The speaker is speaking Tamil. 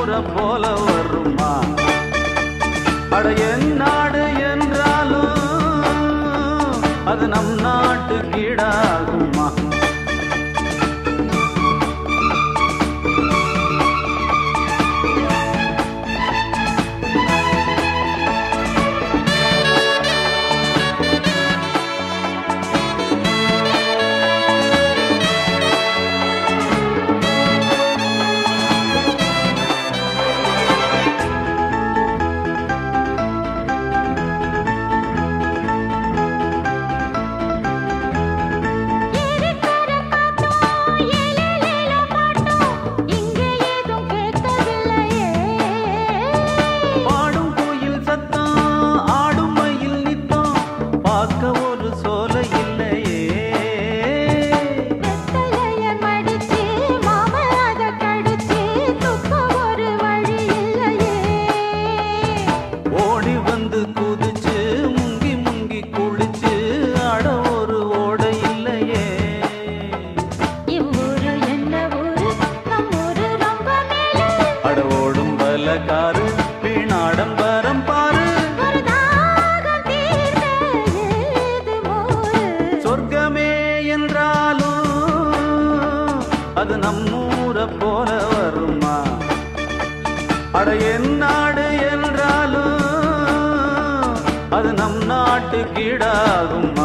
நம்மூரை போல வருமா அட என் நாடு என்றாலும் அது நம் நாட்டு கீடாகுமா ஏறிக்கர காட்டும் ஏலேலேல பாட்டும் இங்கே ஏதும் கேட்கவில்லையே பாடும் கோயில் சத்தம் ஆடும் மயில் நித்தம் பார்க்க ஒரு சோலை இல்லையே வெத்தலைய மடிச்சு மாம அத கடிச்சு துக்க ஒரு வழி இல்லையே ஓடி வந்து குதிச்சு முங்கி முங்கி குளிச்சு அட ஒரு ஓடை இல்லையே இவ்வூரு என்ன ஊரு நம் ஊரு ரொம்ப மேலே அட ஓடும் பலகாரு வீணாடம்பரம் பாரு ஒரு தாகம் தீர்க்க ஏது மோரு சொர்க்கமே என்றாலும் அது நம்மூரை போல வருமா அட என் நாடு என்றாலும் அது நம் நாட்டு கீடாகும்